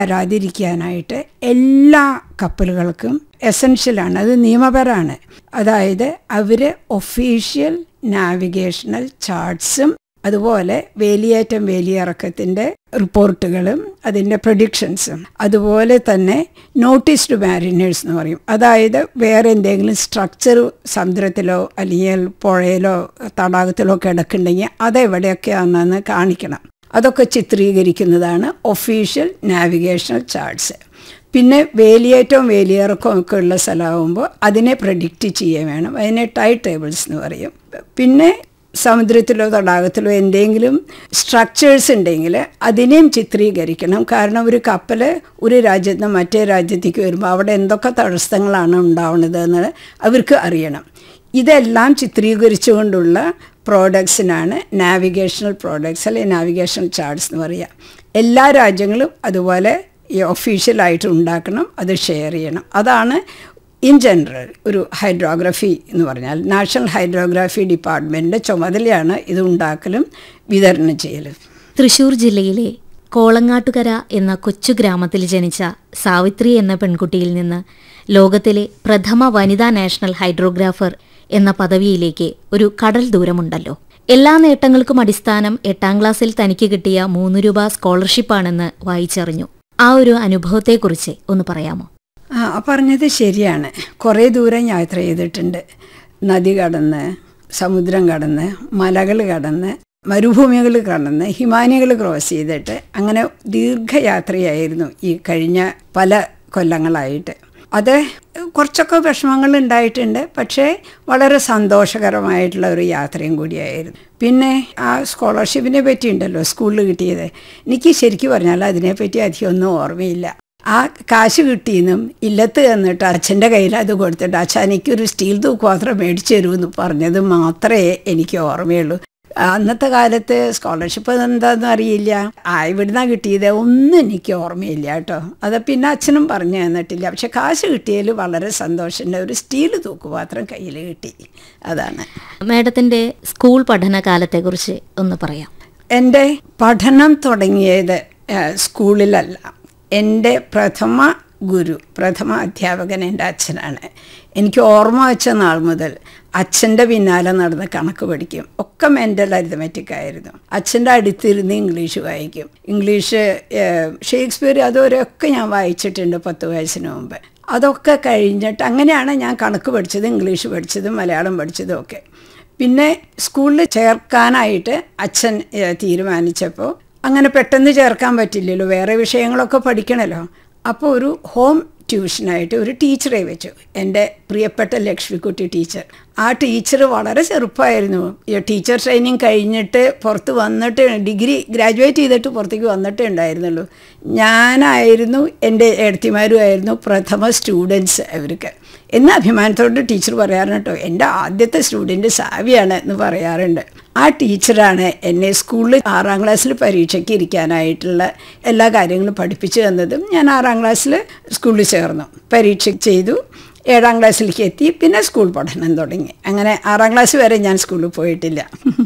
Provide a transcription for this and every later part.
വരാതിരിക്കാനായിട്ട് എല്ലാ കപ്പലുകൾക്കും എസൻഷ്യലാണ് അത് നിയമപരമാണ് അതായത് അവർ ഒഫീഷ്യൽ നാവിഗേഷണൽ ചാർട്ട്സും അതുപോലെ വേലിയേറ്റം വേലിയിറക്കത്തിൻ്റെ റിപ്പോർട്ടുകളും അതിൻ്റെ പ്രൊഡിക്ഷൻസും അതുപോലെ തന്നെ നോട്ടീസ് ടു മാരിനേഴ്സ് എന്ന് പറയും അതായത് വേറെ എന്തെങ്കിലും സ്ട്രക്ചർ സമുദ്രത്തിലോ അല്ലെങ്കിൽ പുഴയിലോ തടാകത്തിലോ കിടക്കുന്നുണ്ടെങ്കിൽ അതെവിടെയൊക്കെയാണെന്ന് കാണിക്കണം അതൊക്കെ ചിത്രീകരിക്കുന്നതാണ് ഒഫീഷ്യൽ നാവിഗേഷണൽ ചാർട്ട്സ് പിന്നെ വേലിയേറ്റവും വേലിയിറക്കവും ഒക്കെ ഉള്ള സ്ഥലമാകുമ്പോൾ അതിനെ പ്രഡിക്റ്റ് ചെയ്യുക വേണം അതിനെ ടൈ ടേബിൾസ് എന്ന് പറയും പിന്നെ സമുദ്രത്തിലോ തടാകത്തിലോ എന്തെങ്കിലും സ്ട്രക്ചേഴ്സ് ഉണ്ടെങ്കിൽ അതിനെയും ചിത്രീകരിക്കണം കാരണം ഒരു കപ്പൽ ഒരു രാജ്യത്ത് നിന്ന് മറ്റേ രാജ്യത്തേക്ക് വരുമ്പോൾ അവിടെ എന്തൊക്കെ തടസ്സങ്ങളാണ് ഉണ്ടാവുന്നത് എന്ന് അവർക്ക് അറിയണം ഇതെല്ലാം ചിത്രീകരിച്ചുകൊണ്ടുള്ള പ്രോഡക്ട്സിനാണ് നാവിഗേഷണൽ പ്രോഡക്ട്സ് അല്ലെങ്കിൽ നാവിഗേഷണൽ ചാർട്ട്സ് എന്ന് പറയുക എല്ലാ രാജ്യങ്ങളും അതുപോലെ ഈ ഒഫീഷ്യലായിട്ട് ഉണ്ടാക്കണം അത് ഷെയർ ചെയ്യണം അതാണ് ഇൻ ജനറൽ ഒരു ഹൈഡ്രോഗ്രഫി എന്ന് പറഞ്ഞാൽ നാഷണൽ ഹൈഡ്രോഗ്രാഫി ഡിപ്പാർട്ട്മെൻറ്റിൻ്റെ ചുമതലയാണ് ഇത് ഉണ്ടാക്കലും വിതരണം ചെയ്യലും തൃശൂർ ജില്ലയിലെ കോളങ്ങാട്ടുകര എന്ന കൊച്ചു ഗ്രാമത്തിൽ ജനിച്ച സാവിത്രി എന്ന പെൺകുട്ടിയിൽ നിന്ന് ലോകത്തിലെ പ്രഥമ വനിതാ നാഷണൽ ഹൈഡ്രോഗ്രാഫർ എന്ന പദവിയിലേക്ക് ഒരു കടൽ ദൂരമുണ്ടല്ലോ എല്ലാ നേട്ടങ്ങൾക്കും അടിസ്ഥാനം എട്ടാം ക്ലാസ്സിൽ തനിക്ക് കിട്ടിയ മൂന്ന് രൂപ സ്കോളർഷിപ്പാണെന്ന് വായിച്ചറിഞ്ഞു ആ ഒരു അനുഭവത്തെക്കുറിച്ച് ഒന്ന് പറയാമോ ആ പറഞ്ഞത് ശരിയാണ് കുറേ ദൂരം യാത്ര ചെയ്തിട്ടുണ്ട് നദി കടന്ന് സമുദ്രം കടന്ന് മലകൾ കടന്ന് മരുഭൂമികൾ കടന്ന് ഹിമാനികൾ ക്രോസ് ചെയ്തിട്ട് അങ്ങനെ ദീർഘയാത്രയായിരുന്നു ഈ കഴിഞ്ഞ പല കൊല്ലങ്ങളായിട്ട് അത് കുറച്ചൊക്കെ വിഷമങ്ങൾ ഉണ്ടായിട്ടുണ്ട് പക്ഷേ വളരെ സന്തോഷകരമായിട്ടുള്ള ഒരു യാത്രയും കൂടിയായിരുന്നു പിന്നെ ആ സ്കോളർഷിപ്പിനെ പറ്റിയുണ്ടല്ലോ സ്കൂളിൽ കിട്ടിയത് എനിക്ക് ശരിക്കും പറഞ്ഞാൽ അതിനെപ്പറ്റി അധികം ഒന്നും ഓർമ്മയില്ല ആ കാശ് കിട്ടിയെന്നും ഇല്ലത്ത് എന്നിട്ട് അച്ഛൻ്റെ കയ്യിൽ അത് കൊടുത്തിട്ട് അച്ഛൻ എനിക്കൊരു സ്റ്റീൽ തൂക്കുപാത്രം മേടിച്ചു തരുമെന്ന് പറഞ്ഞത് മാത്രമേ എനിക്ക് ഓർമ്മയുള്ളൂ അന്നത്തെ കാലത്ത് സ്കോളർഷിപ്പ് എന്താണെന്ന് അറിയില്ല ആ ഇവിടുന്ന് കിട്ടിയത് ഒന്നും എനിക്ക് ഓർമ്മയില്ല കേട്ടോ അത് പിന്നെ അച്ഛനും പറഞ്ഞു തന്നിട്ടില്ല പക്ഷെ കാശ് കിട്ടിയതിൽ വളരെ സന്തോഷമുണ്ട് ഒരു സ്റ്റീൽ തൂക്കുപാത്രം കയ്യിൽ കിട്ടി അതാണ് മാഡത്തിന്റെ സ്കൂൾ പഠനകാലത്തെക്കുറിച്ച് ഒന്ന് പറയാം എൻ്റെ പഠനം തുടങ്ങിയത് ഏഹ്, സ്കൂളിലല്ല എൻ്റെ പ്രഥമ ഗുരു പ്രഥമ അധ്യാപകൻ എൻ്റെ അച്ഛനാണ് എനിക്ക് ഓർമ്മ വെച്ച നാൾ മുതൽ അച്ഛൻ്റെ പിന്നാലെ നടന്ന് കണക്ക് പഠിക്കും ഒക്കെ മെൻ്റൽ അരിതമെറ്റിക് ആയിരുന്നു അച്ഛൻ്റെ അടുത്തിരുന്ന് ഇംഗ്ലീഷ് വായിക്കും ഇംഗ്ലീഷ് ഏഹ്, ഷേക്സ്പിയർ അതുവരെയൊക്കെ ഞാൻ വായിച്ചിട്ടുണ്ട് പത്ത് വയസ്സിന് മുമ്പ് അതൊക്കെ കഴിഞ്ഞിട്ട് അങ്ങനെയാണ് ഞാൻ കണക്ക് പഠിച്ചത് ഇംഗ്ലീഷ് പഠിച്ചതും മലയാളം പഠിച്ചതും ഒക്കെ പിന്നെ സ്കൂളിൽ ചേർക്കാനായിട്ട് അച്ഛൻ ഏഹ്, തീരുമാനിച്ചപ്പോൾ അങ്ങനെ പെട്ടെന്ന് ചേർക്കാൻ പറ്റില്ലല്ലോ വേറെ വിഷയങ്ങളൊക്കെ പഠിക്കണമല്ലോ അപ്പോൾ ഒരു ഹോം ട്യൂഷനായിട്ട് ഒരു ടീച്ചറെ വെച്ചു എൻ്റെ പ്രിയപ്പെട്ട ലക്ഷ്മിക്കുട്ടി ടീച്ചർ ആ ടീച്ചർ വളരെ ചെറുപ്പമായിരുന്നു ഈ ടീച്ചർ ട്രെയിനിങ് കഴിഞ്ഞിട്ട് പുറത്ത് വന്നിട്ട് ഡിഗ്രി ഗ്രാജുവേറ്റ് ചെയ്തിട്ട് പുറത്തേക്ക് വന്നിട്ടേ ഉണ്ടായിരുന്നുള്ളൂ ഞാനായിരുന്നു എൻ്റെ എഴുത്തിമാരുമായിരുന്നു പ്രഥമ സ്റ്റുഡൻസ് അവർക്ക് എന്ന് അഭിമാനത്തോട് ടീച്ചർ പറയാറുണ്ട് കേട്ടോ എൻ്റെ ആദ്യത്തെ സ്റ്റുഡൻറ്റ് സാവിയാണ് എന്ന് പറയാറുണ്ട് ആ ടീച്ചറാണ് എന്നെ സ്കൂളിൽ ആറാം ക്ലാസ്സിൽ പരീക്ഷയ്ക്ക് ഇരിക്കാനായിട്ടുള്ള എല്ലാ കാര്യങ്ങളും പഠിപ്പിച്ചു തന്നതും ഞാൻ ആറാം ക്ലാസ്സിൽ സ്കൂളിൽ ചേർന്നു പരീക്ഷ ചെയ്തു ഏഴാം ക്ലാസ്സിലേക്ക് എത്തി പിന്നെ സ്കൂൾ പഠനം തുടങ്ങി അങ്ങനെ ആറാം ക്ലാസ് വരെ ഞാൻ സ്കൂളിൽ പോയിട്ടില്ല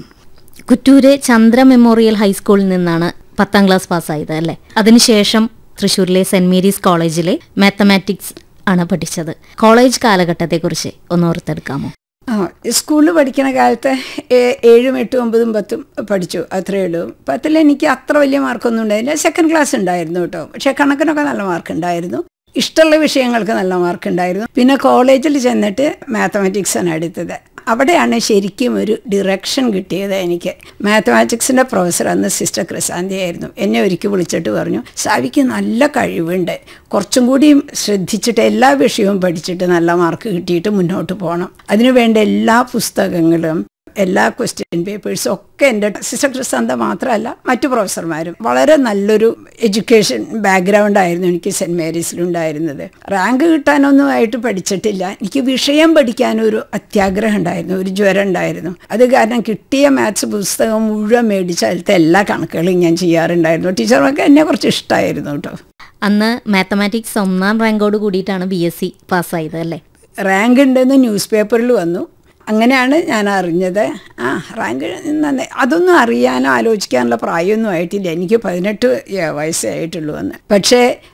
കുറ്റൂര് ചന്ദ്ര മെമ്മോറിയൽ ഹൈസ്കൂളിൽ നിന്നാണ് പത്താം ക്ലാസ് പാസ്സായത് അല്ലേ അതിനുശേഷം തൃശ്ശൂരിലെ സെന്റ് മേരീസ് കോളേജിലെ മാത്തമാറ്റിക്സ് ആണ് പഠിച്ചത് കോളേജ് കാലഘട്ടത്തെക്കുറിച്ച് ഒന്ന് ഓർത്തെടുക്കാമോ ആ സ്കൂളിൽ പഠിക്കുന്ന കാലത്ത് ഏ- ഏഴും എട്ടും ഒമ്പതും പത്തും പഠിച്ചു അത്രയേ ഉള്ളൂ പത്തിൽ എനിക്ക് അത്ര വലിയ മാർക്കൊന്നും ഉണ്ടായില്ല സെക്കൻഡ് ക്ലാസ് ഉണ്ടായിരുന്നു കേട്ടോ പക്ഷേ കണക്കിനൊക്കെ നല്ല മാർക്ക് ഉണ്ടായിരുന്നു ഇഷ്ടമുള്ള വിഷയങ്ങൾക്ക് നല്ല മാർക്ക് ഉണ്ടായിരുന്നു പിന്നെ കോളേജിൽ ചെന്നിട്ട് മാത്തമാറ്റിക്സ് ആണ് എടുത്തത് അവിടെയാണ് ശരിക്കും ഒരു ഡിറക്ഷൻ കിട്ടിയത് എനിക്ക് മാത്തമാറ്റിക്സിൻ്റെ പ്രൊഫസർ അന്ന് സിസ്റ്റർ ക്രിസാന്തി ആയിരുന്നു എന്നെ ഒരിക്കൽ വിളിച്ചിട്ട് പറഞ്ഞു സാവിക്ക് നല്ല കഴിവുണ്ട് കുറച്ചും കൂടി ശ്രദ്ധിച്ചിട്ട് എല്ലാ വിഷയവും പഠിച്ചിട്ട് നല്ല മാർക്ക് കിട്ടിയിട്ട് മുന്നോട്ട് പോകണം അതിനുവേണ്ട എല്ലാ പുസ്തകങ്ങളും എല്ലാ ക്വസ്റ്റ്യൻ പേപ്പേഴ്സും ഒക്കെ എൻ്റെ സിസ്റ്റർ ക്രിസ്താന്ത മാത്രമല്ല മറ്റു പ്രൊഫസർമാരും വളരെ നല്ലൊരു എഡ്യൂക്കേഷൻ ബാക്ക്ഗ്രൗണ്ട് ആയിരുന്നു എനിക്ക് സെൻറ്റ് മേരീസിലുണ്ടായിരുന്നത് റാങ്ക് കിട്ടാനൊന്നും ആയിട്ട് പഠിച്ചിട്ടില്ല എനിക്ക് വിഷയം പഠിക്കാനൊരു അത്യാഗ്രഹം ഉണ്ടായിരുന്നു ഒരു ജ്വരം ഉണ്ടായിരുന്നു അത് കാരണം കിട്ടിയ മാത്സ് പുസ്തകം മുഴുവൻ മേടിച്ച് അതിലത്തെ എല്ലാ കണക്കുകളും ഞാൻ ചെയ്യാറുണ്ടായിരുന്നു ടീച്ചർമാർക്ക് എന്നെ കുറച്ച് ഇഷ്ടമായിരുന്നു കേട്ടോ അന്ന് മാത്തമാറ്റിക്സ് ഒന്നാം റാങ്കോട് കൂടിയിട്ടാണ് ബി എസ് സി പാസ്സായത് അല്ലേ റാങ്ക് ഉണ്ടെന്ന് ന്യൂസ് പേപ്പറിൽ വന്നു അങ്ങനെയാണ് ഞാൻ അറിഞ്ഞത് ആ റാങ്ക് നന്നായി അതൊന്നും അറിയാനോ ആലോചിക്കാനുള്ള പ്രായമൊന്നും ആയിട്ടില്ല എനിക്ക് പതിനെട്ട് വയസ്സേ ആയിട്ടുള്ളൂ എന്ന് പക്ഷേ